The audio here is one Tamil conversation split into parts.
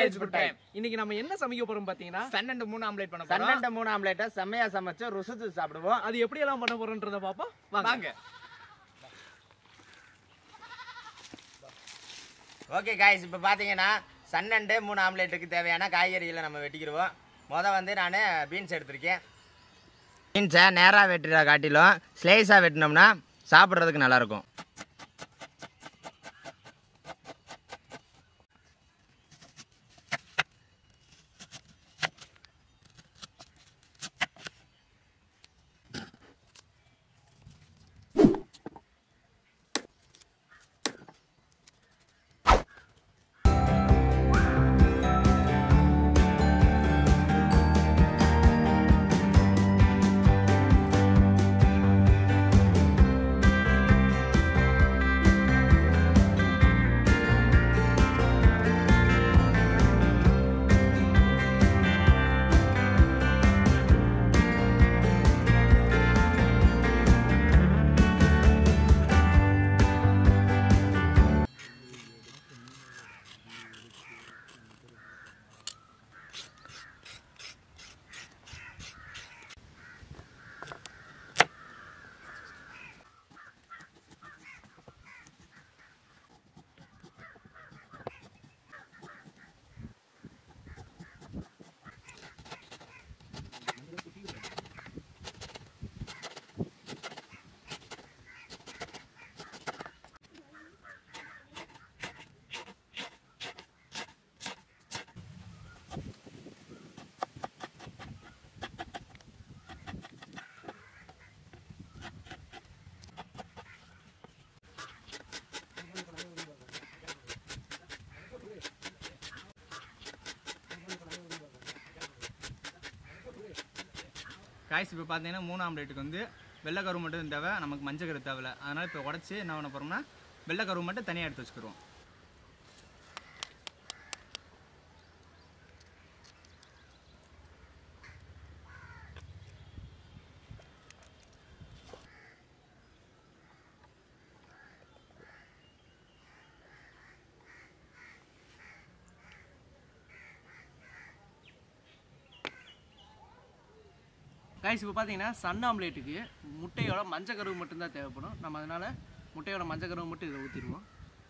வில்லேஜ் ஃபுட் டைம் இன்னைக்கு நம்ம என்ன சமைக்க போறோம் பாத்தீங்கன்னா சன்னண்டு மூணு ஆம்லேட் பண்ண போறோம் சன்னண்ட மூணு ஆம்லேட்டை செம்மையா சமைச்சு ருசிச்சு சாப்பிடுவோம் அது எப்படி எல்லாம் பண்ண போறோம்ன்றத பாப்போம் வாங்க வாங்க ஓகே காய்ஸ் இப்போ பார்த்தீங்கன்னா சன்னண்டு மூணு ஆம்லேட்டுக்கு தேவையான காய்கறிகளை நம்ம வெட்டிக்கிடுவோம் முத வந்து நான் பீன்ஸ் எடுத்திருக்கேன் பீன்ஸை நேராக வெட்டுற காட்டிலும் ஸ்லைஸாக வெட்டினோம்னா சாப்பிட்றதுக்கு நல்லாயிருக்கும் காய்ஸ் இப்போ பார்த்தீங்கன்னா மூணு ஆம்லேட்டுக்கு வந்து வெள்ளைக்கரு மட்டும் தேவை நமக்கு மஞ்சள் கரு தேவையில்ல அதனால் இப்போ உடச்சி என்ன பண்ண போகிறோம்னா வெள்ளைக்கரு மட்டும் தனியாக எடுத்து வச்சுக்கிறோம் கைஸ் இப்போ பார்த்தீங்கன்னா சன் ஆம்லேட்டுக்கு முட்டையோட மஞ்சள் கருவு மட்டும்தான் தேவைப்படும் நம்ம அதனால முட்டையோட மஞ்சள் கருவு மட்டும் இதில் ஊற்றிடுவோம்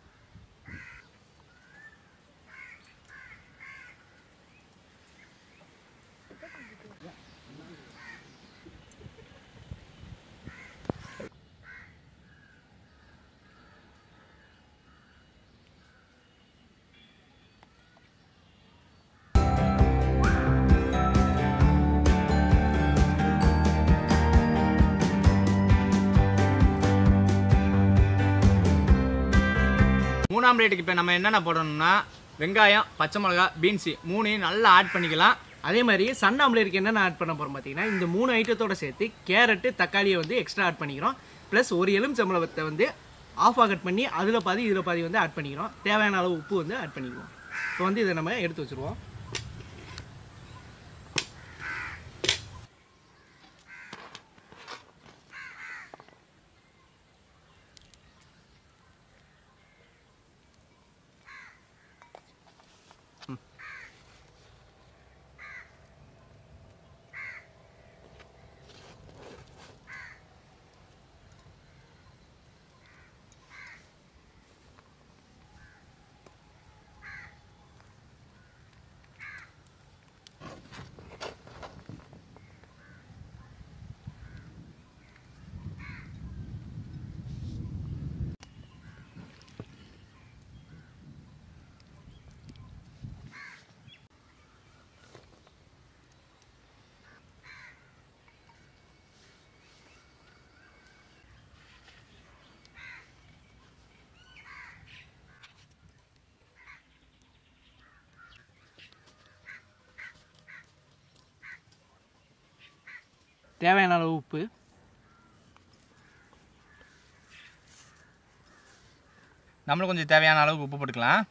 மூணு ஆம்லேட்டுக்கு இப்போ நம்ம என்னென்ன போடணும்னா வெங்காயம் பச்சை மிளகா பீன்ஸு மூணையும் நல்லா ஆட் பண்ணிக்கலாம் அதே மாதிரி சன் ஆம்லேட்டுக்கு என்னென்ன ஆட் பண்ண போகிறோம் பார்த்தீங்கன்னா இந்த மூணு ஐட்டத்தோட சேர்த்து கேரட்டு தக்காளியை வந்து எக்ஸ்ட்ரா ஆட் பண்ணிக்கிறோம் ப்ளஸ் ஒரு எலுமிச்சம்பழத்தை வந்து ஆஃப் கட் பண்ணி அதில் பாதி இதில் பாதி வந்து ஆட் பண்ணிக்கிறோம் தேவையான அளவு உப்பு வந்து ஆட் பண்ணிக்குவோம் இப்போ வந்து இதை நம்ம எடுத்து வச்சுருவோம் தேவையான அளவு உப்பு நம்மளும் கொஞ்சம் தேவையான அளவுக்கு உப்பு போட்டுக்கலாம்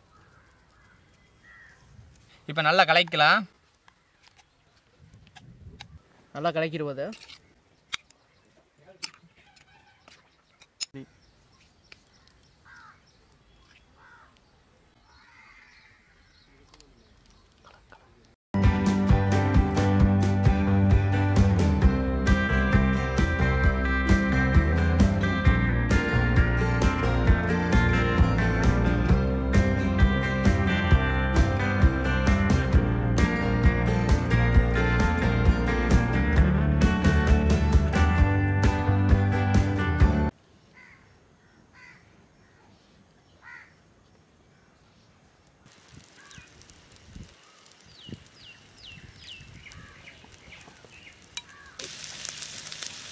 இப்போ நல்லா கலக்கலாம் நல்லா கலக்கிடுவோம் அதை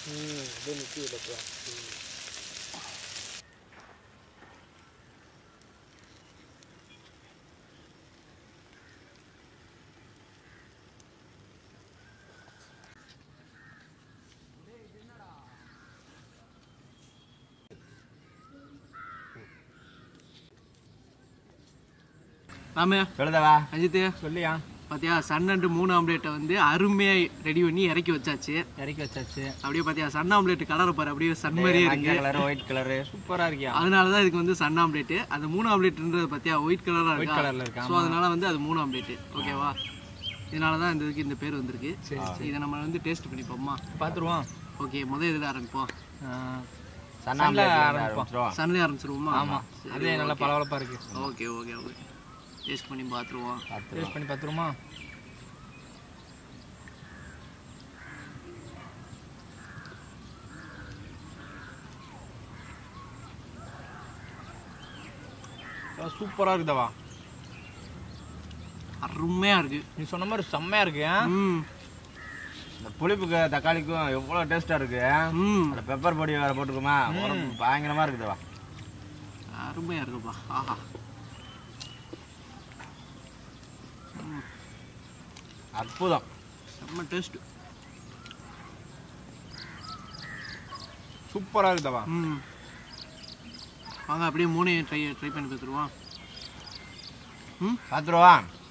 ராமே சொல்லுதவா அஜித் சொல்லியா பாத்தியா சன் அண்ட் மூணு ஆம்லேட்டை வந்து அருமையா ரெடி பண்ணி இறக்கி வச்சாச்சு இறக்கி வச்சாச்சு அப்படியே பாத்தியா சன் ஆம்லேட் கலரை பாரு அப்படியே சன் மாதிரியே இருக்கு மஞ்சள் கலர் ஒயிட் கலரு சூப்பராக இருக்கியா அதனால தான் இதுக்கு வந்து சன் ஆம்லேட் அந்த மூணு ஆம்லேட்ன்றது பாத்தியா ஒயிட் கலரா ஒயிட் இருக்கா கலரில் இருக்கா ஸோ அதனால வந்து அது மூணு ஆம்லேட் ஓகேவா இதனால தான் இந்த இதுக்கு இந்த பேர் வந்திருக்கு இதை நம்ம வந்து டேஸ்ட் பண்ணிப்போமா பார்த்துருவோம் ஓகே முதல் இதில் ஆரம்பிப்போம் சன்னாம்ல ஆரம்பிப்போம். ஆரம்பிச்சிருவோம் சன்லேயே ஆரம்பிச்சிருவோமா ஆமாம் அதே நல்லா பளபளப்பாக இருக்கு ஓகே ஓகே ஓகே டேஸ்ட் பண்ணி பார்த்துருவோம் டேஸ்ட் பண்ணி பார்த்துருமா சூப்பராக இருக்குதவா அருமையா இருக்கு நீ சொன்ன மாதிரி செம்மையா இருக்கு ஆ? ம் இந்த புளிப்புக்கு தக்காளிக்கும் எவ்வளோ டேஸ்ட்டாக இருக்கு ம் அந்த பெப்பர் பொடி வேறு போட்டுக்குமா உடம்பு பயங்கரமாக இருக்குதுவா அருமையா இருக்குப்பா ஆஹா அற்புதம் செம்ம டேஸ்ட் சூப்பரா இருக்குதவா ம் வாங்க அப்படியே மூணையும் ட்ரை ட்ரை பண்ணி பார்த்துருவோம் ம் பார்த்துருவா